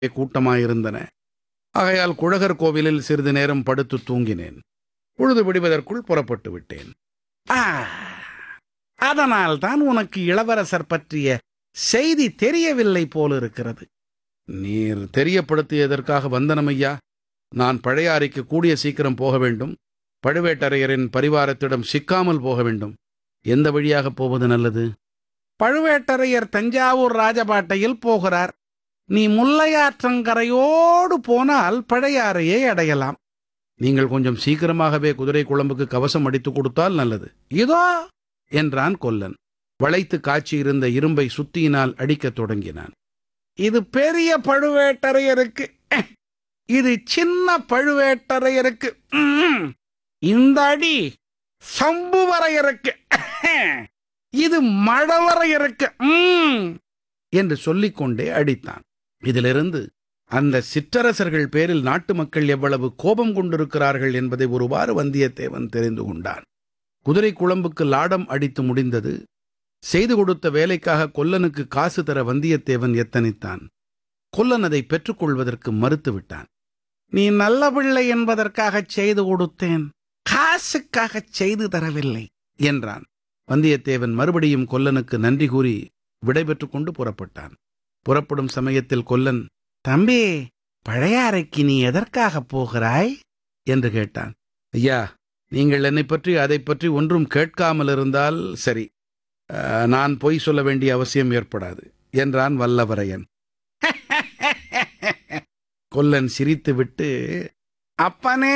கூட்டமாயிருந்தன ஆகையால் குழகர் கோவிலில் சிறிது நேரம் படுத்து தூங்கினேன் பொழுது விடுவதற்குள் புறப்பட்டு விட்டேன் ஆ, அதனால்தான் உனக்கு இளவரசர் பற்றிய செய்தி தெரியவில்லை போலிருக்கிறது நீர் தெரியப்படுத்தியதற்காக வந்தனம் ஐயா நான் பழையாறைக்கு கூடிய சீக்கிரம் போக வேண்டும் பழுவேட்டரையரின் பரிவாரத்திடம் சிக்காமல் போக வேண்டும் எந்த வழியாக போவது நல்லது பழுவேட்டரையர் தஞ்சாவூர் ராஜபாட்டையில் போகிறார் நீ முல்லையாற்றங்கரையோடு போனால் பழையாறையை அடையலாம் நீங்கள் கொஞ்சம் சீக்கிரமாகவே குதிரை குழம்புக்கு கவசம் அடித்துக் கொடுத்தால் நல்லது இதோ என்றான் கொல்லன் வளைத்து காய்ச்சியிருந்த இரும்பை சுத்தியினால் அடிக்கத் தொடங்கினான் இது பெரிய பழுவேட்டரையருக்கு அஹ். இது சின்ன பழுவேட்டரையருக்கு ம்ம். இந்த அடி சம்புவரையருக்கு அஹ். இது மழவரையருக்கு ம்ம். என்று சொல்லிக்கொண்டே அடித்தான் இதிலிருந்து அந்த சிற்றரசர்கள் பேரில் நாட்டு மக்கள் எவ்வளவு கோபம் கொண்டிருக்கிறார்கள் என்பதை ஒருவாறு வந்தியத்தேவன் தெரிந்து கொண்டான் குதிரை குழம்புக்கு லாடம் அடித்து முடிந்தது செய்து கொடுத்த வேலைக்காக கொல்லனுக்கு காசு தர வந்தியத்தேவன் எத்தனித்தான் கொல்லன் அதை பெற்றுக்கொள்வதற்கு மறுத்துவிட்டான் நீ நல்ல பிள்ளை என்பதற்காகச் செய்து கொடுத்தேன் காசுக்காகச் செய்து தரவில்லை என்றான் வந்தியத்தேவன் மறுபடியும் கொல்லனுக்கு நன்றி கூறி விடைபெற்றுக் கொண்டு புறப்பட்டான் புறப்படும் சமயத்தில் கொல்லன் தம்பி பழையாறைக்கு நீ எதற்காகப் போகிறாய் என்று கேட்டான் ஐயா நீங்கள் என்னை பற்றி அதைப் பற்றி ஒன்றும் கேட்காமல் இருந்தால் சரி அஹ், நான் பொய் சொல்ல வேண்டிய அவசியம் ஏற்படாது என்றான் வல்லவரையன் கொல்லன் சிரித்துவிட்டு அப்பனே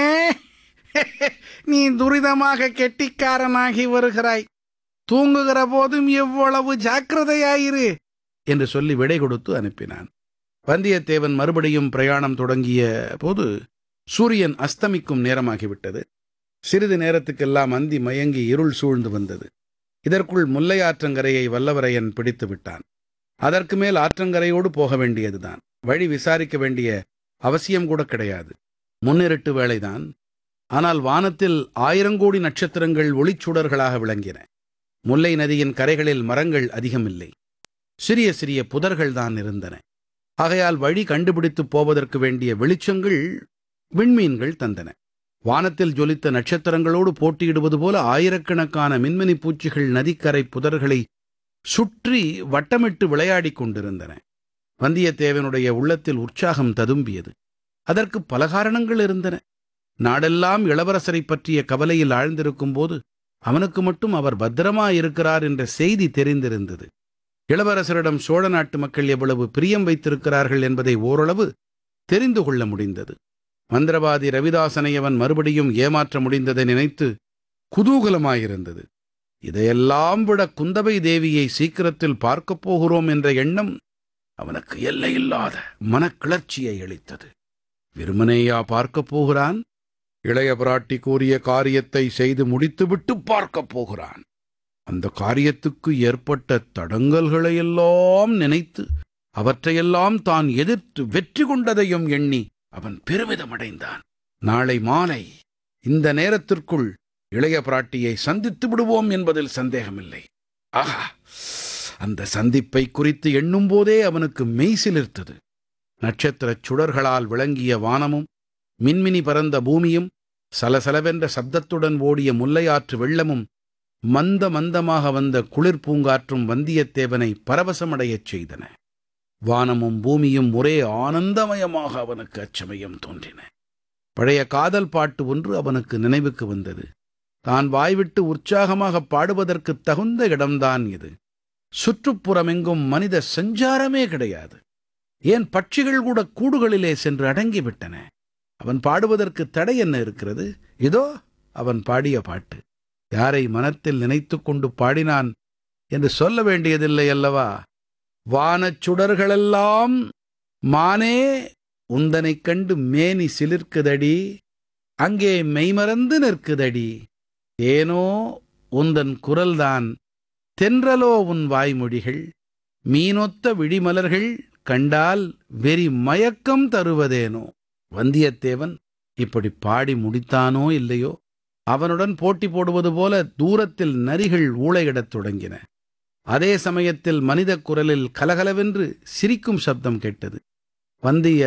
நீ துரிதமாக கெட்டிக்காரனாகி வருகிறாய் தூங்குகிற போதும் எவ்வளவு ஜாக்கிரதையாயிரு என்று சொல்லி விடை கொடுத்து அனுப்பினான் வந்தியத்தேவன் மறுபடியும் பிரயாணம் தொடங்கிய போது சூரியன் அஸ்தமிக்கும் நேரமாகிவிட்டது சிறிது நேரத்துக்கெல்லாம் அந்தி மயங்கி இருள் சூழ்ந்து வந்தது இதற்குள் முல்லை ஆற்றங்கரையை வல்லவரையன் பிடித்து விட்டான் அதற்கு மேல் ஆற்றங்கரையோடு போக வேண்டியதுதான் வழி விசாரிக்க வேண்டிய அவசியம் கூட கிடையாது முன்னிருட்டு வேளைதான் ஆனால் வானத்தில் ஆயிரங்கோடி நட்சத்திரங்கள் ஒளிச்சுடர்களாக விளங்கின முல்லை நதியின் கரைகளில் மரங்கள் அதிகமில்லை சிறிய சிறிய புதர்கள் தான் இருந்தன ஆகையால் வழி கண்டுபிடித்துப் போவதற்கு வேண்டிய வெளிச்சங்கள் விண்மீன்கள் தந்தன வானத்தில் ஜொலித்த நட்சத்திரங்களோடு போட்டியிடுவது போல ஆயிரக்கணக்கான மின்மினி பூச்சிகள் நதிக்கரை புதர்களை சுற்றி வட்டமிட்டு விளையாடிக் கொண்டிருந்தன வந்தியத்தேவனுடைய உள்ளத்தில் உற்சாகம் ததும்பியது அதற்கு பல காரணங்கள் இருந்தன நாடெல்லாம் இளவரசரைப் பற்றிய கவலையில் ஆழ்ந்திருக்கும் போது அவனுக்கு மட்டும் அவர் பத்திரமாயிருக்கிறார் என்ற செய்தி தெரிந்திருந்தது இளவரசரிடம் சோழ நாட்டு மக்கள் எவ்வளவு பிரியம் வைத்திருக்கிறார்கள் என்பதை ஓரளவு தெரிந்து கொள்ள முடிந்தது மந்திரவாதி ரவிதாசனை அவன் மறுபடியும் ஏமாற்ற முடிந்ததை நினைத்து குதூகலமாயிருந்தது இதையெல்லாம் விட குந்தவை தேவியை சீக்கிரத்தில் பார்க்கப் போகிறோம் என்ற எண்ணம் அவனுக்கு எல்லையில்லாத மனக்கிளர்ச்சியை அளித்தது விருமனேயா பார்க்கப் போகிறான் இளைய பிராட்டி கூறிய காரியத்தை செய்து முடித்துவிட்டு பார்க்கப் போகிறான் அந்த காரியத்துக்கு ஏற்பட்ட தடங்கல்களையெல்லாம் நினைத்து அவற்றையெல்லாம் தான் எதிர்த்து வெற்றி கொண்டதையும் எண்ணி அவன் பெருமிதமடைந்தான் நாளை மாலை இந்த நேரத்திற்குள் இளைய பிராட்டியை சந்தித்து விடுவோம் என்பதில் சந்தேகமில்லை ஆஹா அந்த சந்திப்பை குறித்து எண்ணும் போதே அவனுக்கு மெய்சிலிர்த்தது நட்சத்திரச் சுடர்களால் விளங்கிய வானமும் மின்மினி பறந்த பூமியும் சலசலவென்ற சப்தத்துடன் ஓடிய முல்லையாற்று வெள்ளமும் மந்த மந்தமாக வந்த குளிர் பூங்காற்றும் வந்தியத்தேவனை பரவசமடையச் செய்தன வானமும் பூமியும் ஒரே ஆனந்தமயமாக அவனுக்கு அச்சமயம் தோன்றின பழைய காதல் பாட்டு ஒன்று அவனுக்கு நினைவுக்கு வந்தது தான் வாய்விட்டு உற்சாகமாக பாடுவதற்கு தகுந்த இடம்தான் இது சுற்றுப்புறமெங்கும் மனித சஞ்சாரமே கிடையாது ஏன் பட்சிகள் கூட கூடுகளிலே சென்று அடங்கிவிட்டன அவன் பாடுவதற்கு தடை என்ன இருக்கிறது இதோ அவன் பாடிய பாட்டு யாரை மனத்தில் நினைத்துக் கொண்டு பாடினான் என்று சொல்ல வேண்டியதில்லை அல்லவா வானச் சுடர்களெல்லாம் மானே உந்தனைக் கண்டு மேனி சிலிர்க்குதடி அங்கே மெய்மறந்து நிற்குதடி ஏனோ உந்தன் குரல்தான் தென்றலோ உன் வாய்மொழிகள் மீனொத்த விழிமலர்கள் கண்டால் வெறி மயக்கம் தருவதேனோ வந்தியத்தேவன் இப்படி பாடி முடித்தானோ இல்லையோ அவனுடன் போட்டி போடுவது போல தூரத்தில் நரிகள் ஊளையிடத் தொடங்கின அதே சமயத்தில் மனித குரலில் கலகலவென்று சிரிக்கும் சப்தம் கேட்டது வந்திய